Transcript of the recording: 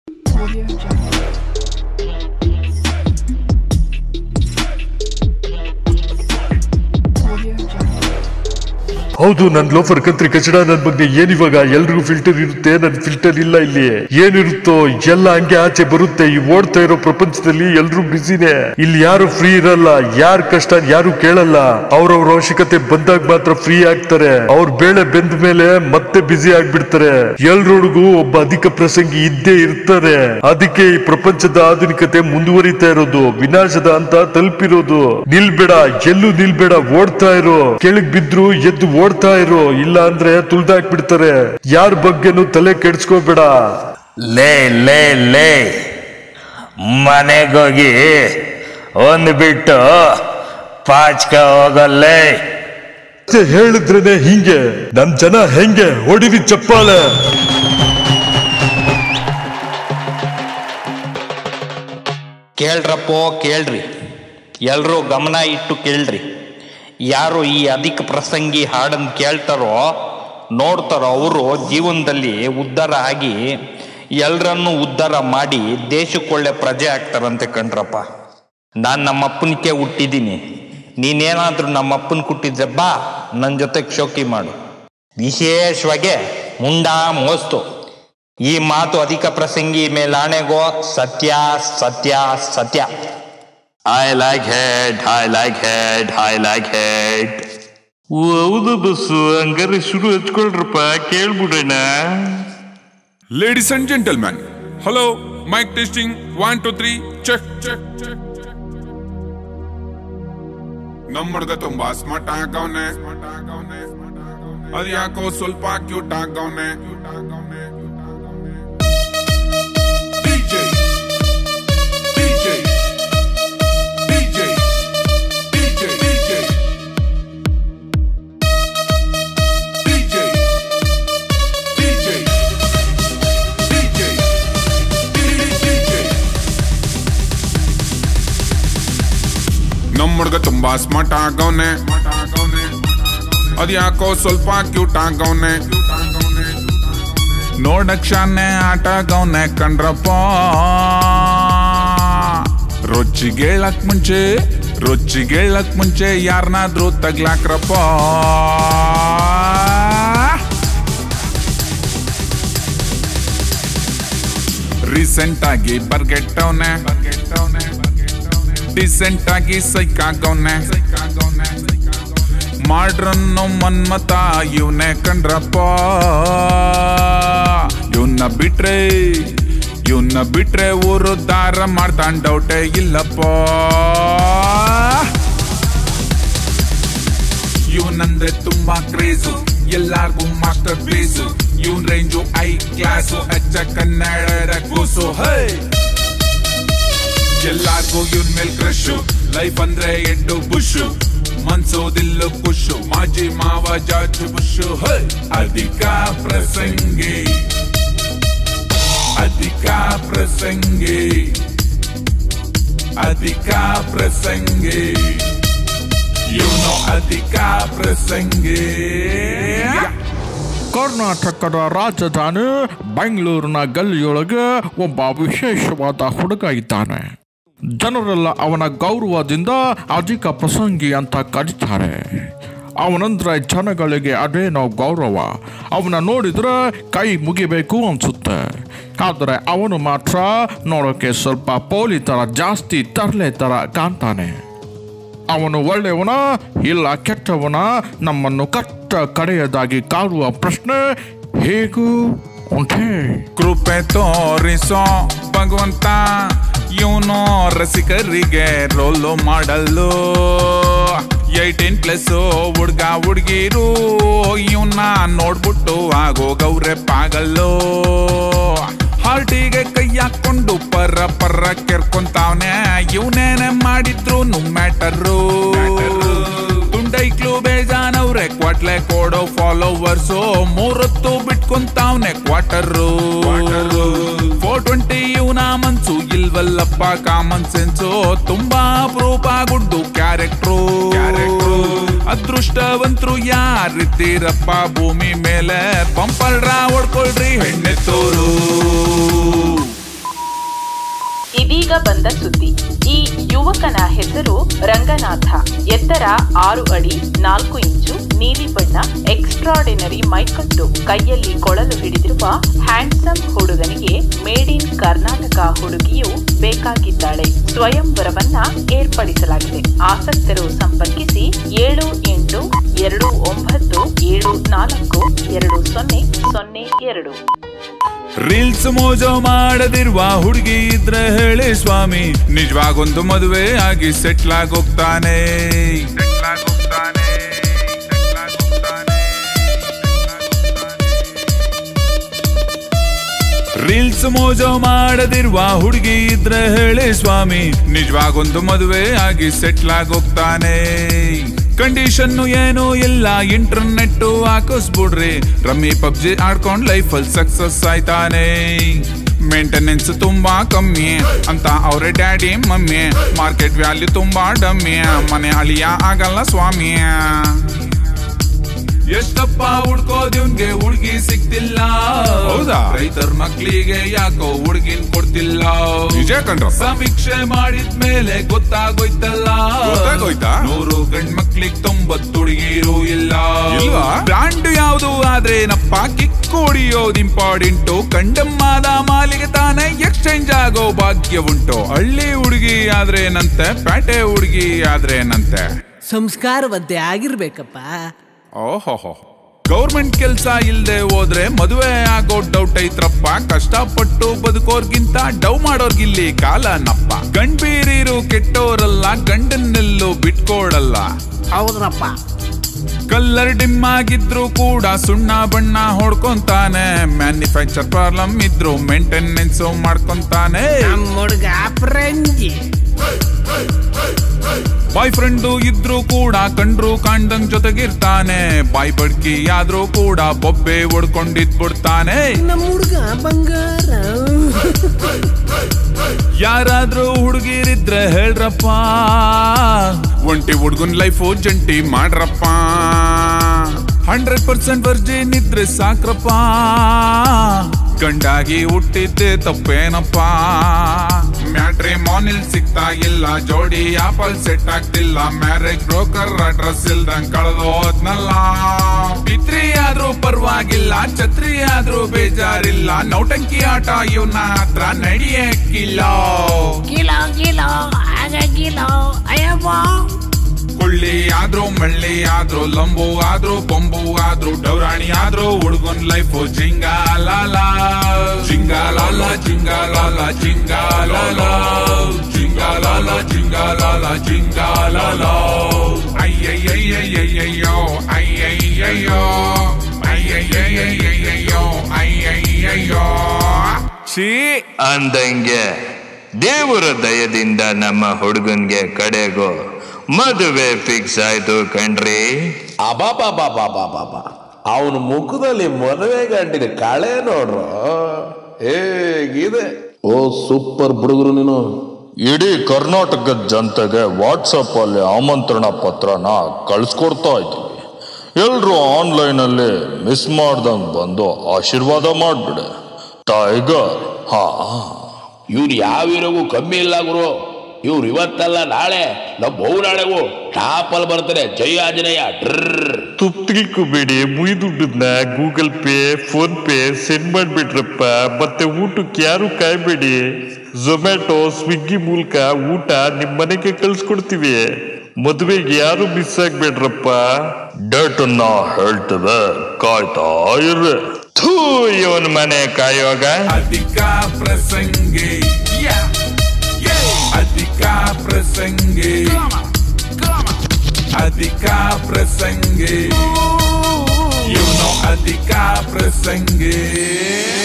Audio Jungle. Audio Jungle. ಹೌದು ನನ್ loafer ಕಂತ್ರಿ ಕಚಡ ನನ್ ಬಗ್ಗೆ ಏನಿವಾಗ ಎಲ್ರಿಗೂ ಫಿಲ್ಟರ್ ಇರುತ್ತೆ ನನ್ ಫಿಲ್ಟರ್ ಇಲ್ಲ ಇಲ್ಲಿ ಏನಿರುತ್ತೋ ಎಲ್ಲ ಹಂಗೆ ಆಚೆ ಬರುತ್ತೆ ಈ ಓಡ್ತಾ ಇರೋ ಪ್ರಪಂಚದಲ್ಲಿ ಎಲ್ರು ಬಿಸಿನೇ ಇಲ್ಲಿ ಯಾರು ಫ್ರೀ ಇರಲ್ಲ ಯಾರ್ ಕಷ್ಟ ಯಾರು ಕೇಳಲ್ಲ ಅವ್ರವ್ರ ಅವಶ್ಯಕತೆ ಬಂದಾಗ ಮಾತ್ರ ಫ್ರೀ ಆಗ್ತಾರೆ ಅವ್ರ ಬೇಳೆ ಬೆಂದ ಮೇಲೆ ಮತ್ತೆ ಬಿಸಿ ಆಗ್ಬಿಡ್ತಾರೆ ಎಲ್ರೊಳಗೂ ಒಬ್ಬ ಅಧಿಕ ಪ್ರಸಂಗಿ ಇದ್ದೇ ಇರ್ತಾರೆ ಅದಕ್ಕೆ ಈ ಪ್ರಪಂಚದ ಆಧುನಿಕತೆ ಮುಂದುವರಿತಾ ಇರೋದು ವಿನಾಶದ ಅಂತ ತಲುಪಿರೋದು ನಿಲ್ಬೇಡ ಎಲ್ಲೂ ನಿಲ್ಬೇಡ ಓಡ್ತಾ ಇರೋ ಕೆಳಗ್ ಬಿದ್ರು ಎದ್ದು ಓಡ್ತಾ ಇರೋ ಇಲ್ಲ ಅಂದ್ರೆ ತುಳ್ದಾಕ್ಬಿಡ್ತಾರೆ ಯಾರ ಬಗ್ಗೆನೂ ತಲೆ ಕೆಡ್ಸ್ಕೋಬೇಡ ಲೇ ಲೇ ಲೇ ಮನೆಗೋಗಿ ಒಂದು ಬಿಟ್ಟು ಪಾಚ್ಕ ಹೋಗಲ್ಲೇ ಮತ್ತೆ ಹೇಳಿದ್ರೇನೆ ಹಿಂಗೆ ನಮ್ ಜನ ಹೆಂಗೆ ಹೊಡಿರಿ ಚಪ್ಪಾಳೆ ಕೇಳ್ರಪ್ಪೋ ಕೇಳ್ರಿ ಎಲ್ಲರೂ ಗಮನ ಇಟ್ಟು ಕೇಳ್ರಿ ಯಾರು ಈ ಅಧಿಕ ಪ್ರಸಂಗಿ ಹಾಡನ್ನು ಕೇಳ್ತಾರೋ ನೋಡ್ತಾರೋ ಅವರು ಜೀವನದಲ್ಲಿ ಉದ್ಧಾರ ಆಗಿ ಎಲ್ಲರನ್ನೂ ಉದ್ಧಾರ ಮಾಡಿ ದೇಶಕ್ಕೊಳ್ಳೆ ಪ್ರಜೆ ಆಗ್ತಾರಂತೆ ಕಣ್ರಪ್ಪ ನಾನು ನಮ್ಮಪ್ಪನಿಗೆ ಹುಟ್ಟಿದ್ದೀನಿ ನೀನೇನಾದ್ರೂ ನಮ್ಮಪ್ಪನ ಹುಟ್ಟಿದ್ರೆ ಬಾ ನನ್ನ ಜೊತೆ ಶೋಕಿ ಮಾಡು ವಿಶೇಷವಾಗಿ ಮುಂಡ ಮೋಸ್ತು ಈ ಮಾತು ಅಧಿಕ ಪ್ರಸಂಗಿ ಮೇಲಾಣೆಗೋ ಸತ್ಯ ಸತ್ಯ ಸತ್ಯ I like head I like head I like head ಹೌದು ಬಸ್ಸು ಹಂಗಾರೆ ಶುರು ಹಚ್ಕೊಳ್ರಪ್ಪ ಕೇಳ್ಬಿಡೋಣ Ladies and gentlemen, hello, mic testing, one, two, three, check, check, check, check. ನಮ್ಮಡ್ಗ ತುಂಬಾ ಸ್ಮಾರ್ಟ್ ಆಗವನೆ ಅದ್ ಯಾಕೋ ಸ್ವಲ್ಪ ಕ್ಯೂಟ್ ಆಗವನೆ DJ, DJ, DJ, DJ, DJ, DJ, DJ. DJ, DJ. ನಮ್ ಹುಡ್ಗ ತುಂಬಾ ಸ್ಮಾರ್ಟ್ ಆಗವನೆ ಅದ್ಯಾಕೋ ಸ್ವಲ್ಪ ಕ್ಯೂಟ್ ಆಗವನೆ ನೋಡಕ್ ಶಾನೆ ಆಟ ಆಗವನೆ ಕಣ್ರಪ್ಪ ರುಚಿಗೇಳಕ್ ಮುಂಚೆ ರುಚಿಗೇಳಕ್ ಮುಂಚೆ ಯಾರನ್ನಾದ್ರೂ ತಗ್ಲಾಕ್ರಪ್ಪ ರೀಸೆಂಟ್ ಆಗಿ ಬರ್ಗೆಟ್ಟವನೆ ಡಿಸೆಂಟ್ ಆಗಿ ಸೈಕ್ ಆಗವನೆ ಮಾಡ್ರನ್ನು ಮನ್ಮತ ಇವನೇ ಕಂಡ್ರಪ್ಪ ಇವನ್ನ ಬಿಟ್ರೆ ಇವನ್ನ ಬಿಟ್ರೆ ಊರು ದಾರ ಮಾಡ್ತಾನ್ ಡೌಟೇ ಇಲ್ಲಪ್ಪ ಇವನಂದ್ರೆ ತುಂಬಾ ಕ್ರೇಜು ಎಲ್ಲಾರ್ಗೂ ಮಾಸ್ಟರ್ ಪೀಸು ಇವನ್ ರೇಂಜು ಐ ಕ್ಲಾಸು ಅಚ್ಚ ಕನ್ನಡದ ಕೂಸು ಹೈ ಎಲ್ಲಾರ್ಗೂ ಇವನ್ ಮೇಲ್ ಕ್ರಶು ಲೈಫ್ ಅಂದ್ರೆ ಎಡ್ಡು ಬುಷು ಮನ್ಸೋದಿಲ್ಲ ಖುಷು ಮಾಜಿ ಮಾವ ಜಾರ್ಜ್ ಬುಷು ಹೈ ಅಧಿಕ ಪ್ರಸಂಗಿ ಅಧಿಕ ಪ್ರಸಂಗಿ ಅಧಿಕ ಪ್ರಸಂಗಿ ಇವನು ಅಧಿಕ ಪ್ರಸಂಗಿ ಕರ್ನಾಟಕದ ರಾಜಧಾನಿ ಬೆಂಗಳೂರಿನ ಗಲ್ಲಿಯೊಳಗೆ ಒಬ್ಬ ವಿಶೇಷವಾದ ಹುಡುಗ ಇದ್ದಾನೆ ಜನರೆಲ್ಲ ಅವನ ಗೌರವದಿಂದ ಅಧಿಕ ಪ್ರಸಂಗಿ ಅಂತ ಕರೀತಾರೆ ಅವನಂದ್ರೆ ಜನಗಳಿಗೆ ಅದೇನೋ ಗೌರವ ಅವನ ನೋಡಿದ್ರೆ ಕೈ ಮುಗಿಬೇಕು ಅನ್ಸುತ್ತೆ ಆದರೆ ಅವನು ಮಾತ್ರ ನೋಡೋಕೆ ಸ್ವಲ್ಪ ಪೋಲಿ ಥರ ಜಾಸ್ತಿ ತರಲೆ ಥರ ಕಾಣ್ತಾನೆ ಅವನು ಒಳ್ಳೆಯವನ ಇಲ್ಲ ಕೆಟ್ಟವನ ನಮ್ಮನ್ನು ಕಟ್ಟ ಕಡೆಯದಾಗಿ ಕಾಡುವ ಪ್ರಶ್ನೆ ಹೇಗೂ ಉಂಟೆ ಕೃಪೆ ತೋರಿಸೋ ಭಗವಂತ ಇವನು ರಸಿಕರಿಗೆ ರೋಲು ಮಾಡಲು ಏಯ್ಟೀನ್ ಪ್ಲಸ್ ಹುಡ್ಗ ಹುಡ್ಗಿರು ಇವನ್ನ ನೋಡ್ಬಿಟ್ಟು ಆಗೋ ಗೌರೆ ಪಾಗಲ್ಲು ಹಾರ್ಟಿಗೆ ಕೈ ಹಾಕೊಂಡು ಪರ ಪರ ಕೆರ್ಕೊಂತಾವ್ನೆ ಇವನೇನೆ ಮಾಡಿದ್ರು ಮ್ಯಾಟರು ತುಂಡೈಕ್ಲು ಬೇಜಾನವ್ರೆ ಕ್ವಾಟ್ಲೆ ಕೊಡೋ ಫಾಲೋವರ್ಸು ಮೂರೊತ್ತು ಬಿಟ್ಕೊಂತಾವ್ನೆ ಕ್ವಾಟರು ಫೋರ್ ಟ್ವೆಂಟಿ ಇವನ ಮನ್ಸು ಇಲ್ವಲ್ಲಪ್ಪ ಕಾಮನ್ ಸೆನ್ಸು ತುಂಬಾ ಅಪರೂಪ ಗುಡ್ಡು ಕ್ಯಾರೆಕ್ಟ್ರು ಅದೃಷ್ಟವಂತರು ಯಾರಿದ್ದೀರಪ್ಪ ಭೂಮಿ ಮೇಲೆ ಪಂಪಲ್ರ ಹೊಡ್ಕೊಳ್ರಿ ಹೆಣ್ಣೆತ್ತೋರು ಬಂದ ಸುದ್ದಿ ಈ ಯುವಕನ ಹೆಸರು ರಂಗನಾಥ ಎತ್ತರ ಆರು ಅಡಿ ನಾಲ್ಕು ಇಂಚು ನೀಲಿ ಬಣ್ಣ ಎಕ್ಸ್ಟ್ರಾಡಿನರಿ ಮೈಕಟ್ಟು ಕೈಯಲ್ಲಿ ಕೊಳಲು ಹಿಡಿದಿರುವ ಹ್ಯಾಂಡ್ಸಮ್ ಹುಡುಗನಿಗೆ ಮೇಡ್ ಇನ್ ಕರ್ನಾಟಕ ಹುಡುಗಿಯು ಬೇಕಾಗಿದ್ದಾಳೆ ಸ್ವಯಂವರವನ್ನ ಏರ್ಪಡಿಸಲಾಗಿದೆ ಆಸಕ್ತರು ಸಂಪರ್ಕಿಸಿ ಏಳು ಎಂಟು ಎರಡು ಒಂಬತ್ತು ಏಳು ನಾಲ್ಕು ಎರಡು ಸೊನ್ನೆ ಸೊನ್ನೆ ಎರಡು ರೀಲ್ಸ್ ಮೋಜೋ ಮಾಡದಿರುವ ಹುಡುಗಿ ಇದ್ರೆ ಹೇಳಿ ಸ್ವಾಮಿ ನಿಜವಾಗೊಂದು ಮದುವೆ ಆಗಿ ಸೆಟ್ಲ್ ಆಗೋಗ್ತಾನೆ ಸೆಟ್ಲ್ ಆಗೋಗ್ತಾನೆ ಸೆಟ್ಲ್ ಆಗೋಗ್ತಾನೆ ರೀಲ್ಸ್ ಮೋಜೋ ಮಾಡದಿರುವ ಹುಡುಗಿ ಇದ್ರೆ ಹೇಳಿ ಸ್ವಾಮಿ ನಿಜವಾಗೊಂದು ಮದುವೆ ಆಗಿ ಸೆಟ್ಲ್ ಆಗೋಗ್ತಾನೆ ಕಂಡೀಷನ್ ಏನು ಇಲ್ಲ ಇಂಟರ್ನೆಟ್ ಹಾಕಿಸ್ಬಿಡ್ರಿ ರಮ್ಮಿ ಪಬ್ಜಿ ಆಡ್ಕೊಂಡ್ ಲೈಫಲ್ಲಿ ಸಕ್ಸಸ್ ಆಯ್ತಾನೆ ಮೇಂಟೆನೆನ್ಸ್ ತುಂಬಾ ಕಮ್ಮಿ ಅಂತ ಅವ್ರೆ ಡ್ಯಾಡಿ ಮಮ್ಮಿ ಮಾರ್ಕೆಟ್ ವ್ಯಾಲ್ಯೂ ತುಂಬಾ ಡಮ್ಮಿ ಮನೆ ಅಳಿಯ ಆಗಲ್ಲ ಸ್ವಾಮಿ ಎಷ್ಟಪ್ಪ ಹುಡ್ಕೋದಿವ್ನ್ಗೆ ಹುಡ್ಗಿ ಸಿಗ್ತಿಲ್ಲ ಹೌದಾ ರೈತರ ಮಕ್ಳಿಗೆ ಯಾಕೋ ಹುಡ್ಗಿನ್ ಕೊಡ್ತಿಲ್ಲ ನಿಜ ಕಣ್ರ ಸಮೀಕ್ಷೆ ಮಾಡಿದ್ಮೇಲೆ ಗೊತ್ತಾಗೋಯ್ತಲ್ಲ ಗೊತ್ತಾಗೋಯ್ತಾ ನೂರು ಗಂಡ್ ಮಕ್ಳಿಗೆ ತೊಂಬತ್ತು ಹುಡುಗಿರು ಇಲ್ಲ ಇಲ್ವಾ ಬ್ರಾಂಡ್ ಯಾವ್ದು ಆದ್ರೇನಪ್ಪ ಕಿಕ್ ಹೊಡಿಯೋದು ಇಂಪಾರ್ಟೆಂಟು ಕಂಡಮ್ಮಾದ ಮಾಲಿಗೆ ತಾನೇ ಎಕ್ಸ್ಚೇಂಜ್ ಆಗೋ ಭಾಗ್ಯ ಉಂಟು ಹಳ್ಳಿ ಹುಡುಗಿ ಆದ್ರೇನಂತೆ ಪ್ಯಾಟೆ ಹುಡುಗಿ ಆದ್ರೇನಂತೆ ಸಂಸ್ಕಾರವಂತೆ ಆಗಿರ್ಬೇಕಪ್ಪ ಓಹೋಹೋ ಗೌರ್ಮೆಂಟ್ ಕೆಲ್ಸ ಇಲ್ದೆ ಹೋದ್ರೆ ಮದುವೆ ಆಗೋ ಡೌಟ್ ಐತ್ರಪ್ಪ ಕಷ್ಟಪಟ್ಟು ಬದುಕೋರ್ಗಿಂತ ಡವ್ ಮಾಡೋರ್ಗಿಲ್ಲಿ ಕಾಲನಪ್ಪ ಗಂಡ್ಬೀರಿರು ಕೆಟ್ಟೋರಲ್ಲ ಗಂಡನ್ನೆಲ್ಲೂ ಬಿಟ್ಕೊಡಲ್ಲ ಹೌದ್ರಪ್ಪ ಕಲ್ಲರ್ ಡಿಮ್ ಆಗಿದ್ರು ಕೂಡ ಸುಣ್ಣ ಬಣ್ಣ ಹೊಡ್ಕೊಂತಾನೆ ಮ್ಯಾನುಫ್ಯಾಕ್ಚರ್ ಪ್ರಾಬ್ಲಮ್ ಇದ್ರು ಮೇಂಟೆನೆನ್ಸ್ ಮಾಡ್ಕೊಂತಾನೆ ನಮ್ಮ ಹುಡುಗ ಫ್ರೆಂಜಿ ಬಾಯ್ ಫ್ರೆಂಡು ಇದ್ರು ಕೂಡ ಕಂಡ್ರು ಕಾಣ್ದಂಗ್ ಜೊತೆಗಿರ್ತಾನೆ ಬಾಯ್ ಬಡ್ಕಿ ಆದ್ರೂ ಕೂಡ ಬೊಬ್ಬೆ ಹೊಡ್ಕೊಂಡಿದ್ಬಿಡ್ತಾನೆ ನಮ್ಮ ಹುಡುಗ ಬಂಗಾರ ಯಾರಾದ್ರೂ ಹುಡುಗಿರಿದ್ರೆ ಹೇಳ್ರಪ್ಪ ಒಂಟಿ ಹುಡ್ಗನ್ ಲೈಫು ಜಂಟಿ ಮಾಡ್ರಪ್ಪ ಹಂಡ್ರೆಡ್ ಪರ್ಸೆಂಟ್ ವರ್ಜಿನ್ ಇದ್ರೆ ಸಾಕ್ರಪ್ಪ ಗಂಡಾಗಿ ಹುಟ್ಟಿದ್ದೆ ತಪ್ಪೇನಪ್ಪ ಮ್ಯಾಟ್ರಿ ಮಾನಿಲ್ ಸಿಗ್ತಾ ಇಲ್ಲ ಜೋಡಿ ಆಪಲ್ ಸೆಟ್ ಆಗ್ತಿಲ್ಲ ಮ್ಯಾರೇಜ್ ಬ್ರೋಕರ್ ಅಡ್ರೆಸ್ ಇಲ್ದಂಗ್ ಕಳೆದೋದ್ನಲ್ಲ ಪಿತ್ರಿ ಆದ್ರೂ ಪರವಾಗಿಲ್ಲ ಛತ್ರಿ ಆದ್ರೂ ಬೇಜಾರಿಲ್ಲ ನೌಟಂಕಿ ಆಟ ಇವನ ಹತ್ರ ನಡೆಯಕ್ಕಿಲ್ಲ ಕಿಲೋ ಕಿಲೋ ಆಗಂಗಿಲ್ಲ ಅಯ್ಯವ್ವ ಕೊಳ್ಳಿ ಆದ್ರೂ ಮಳ್ಳಿ ಆದ್ರೂ ಲಂಬು ಆದ್ರೂ ಬೊಂಬು ಆದ್ರೂ ಡೌರಾಣಿ ಆದ್ರೂ ಹುಡುಗನ್ ಲೈಫು ಜಿಂಗಾಲಾಲ ಜಿಂಗಾಲಾಲ ಜಿಂಗಾಲಾಲ ಜಿಂಗಾಲಾಲ ಜಿಂಗಾಲಾಲ ಜಿಂಗಾಲಾಲ ಜಿಂಗಾಲಾಲ ಅಯ್ಯಯ್ಯಯ್ಯಯ್ಯಯ್ಯೋ ಅಯ್ಯಯ್ಯಯ್ಯೋ ಅಯ್ಯಯ್ಯಯ್ಯಯ್ಯಯ್ಯೋ ಅಯ್ಯಯ್ಯಯ್ಯೋ ಛೀ ಅಂದಂಗೆ ದೇವರ ದಯದಿಂದ ನಮ್ಮ ಹುಡುಗನ್ಗೆ ಕಡೆಗೂ ಮದುವೆ ಫಿಕ್ಸ್ ಆಯ್ತು ಕಣ್ರಿ ಅಬಾಬಾಬಾಬಾಬಾಬಾಬ ಅವನ ಮುಖದಲ್ಲಿ ಮದುವೆ ಗಂಟಿನ ಕಳೆ ನೋಡ್ರು ಹೇಗಿದೆ ಓ ಸೂಪರ್ ಬುಡುಗರು ನೀನು ಇಡೀ ಕರ್ನಾಟಕದ ಜನತೆಗೆ ವಾಟ್ಸಪ್ ಅಲ್ಲಿ ಆಮಂತ್ರಣ ಪತ್ರನ ಕಳ್ಸ್ಕೊಡ್ತಾ ಇದ್ದೀವಿ ಎಲ್ರು ಆನ್ಲೈನ್ ಅಲ್ಲಿ ಮಿಸ್ ಮಾಡ್ದಂಗ್ ಬಂದು ಆಶೀರ್ವಾದ ಮಾಡ್ಬಿಡೆ ಟೈಗರ್ ಹಾ ಇವ್ರು ಯಾವ ಹೀರೋಗೂ ಕಮ್ಮಿ ಇಲ್ಲ ಗುರು ಇವ್ರು ಇವತ್ತಲ್ಲ ನಾಳೆ ನಮ್ಮ ಬಹು ನಾಳೆಗೂ ಟಾಪಲ್ಲಿ ಬರ್ತಾರೆ ಜೈ ಆಂಜನೇಯ ಡ್ರರ್ ತುಪ್ ತಿಳ್ಕೊಬೇಡಿ ಮುಯಿ ದುಡ್ಡನ್ನ Google Pay PhonePe send ಮಾಡ್ಬಿಟ್ರಪ್ಪ ಮತ್ತೆ ಊಟಕ್ಕೆ ಯಾರು ಕಾಯ್ಬೇಡಿ ಝೊಮ್ಯಾಟೊ ಸ್ವಿಗ್ಗಿ ಮೂಲಕ ಊಟ ನಿಮ್ ಮನೆಗೆ ಕಳ್ಸ್ಕೊಡ್ತೀವಿ ಮದುವೆಗೆ ಯಾರು ಮಿಸ್ ಆಗ್ಬೇಡ್ರಪ್ಪ ಡೇಟ್ ಅನ್ನ ಹೇಳ್ತೇವೆ ಕಾಯ್ತಾ ಇರ್ರಿ ಥೂ ಇವನ್ ಮನೆ ಕಾಯುವಾಗ ಅಧಿಕ ಪ್ರಸಂಗಿ Yeah. Yeah. ಅಧಿಕ ಪ್ರಸಂಗಿ ಅಧಿಕ ಪ್ರಸಂಗಿ ಇವನು ಅಧಿಕ ಪ್ರಸಂಗಿ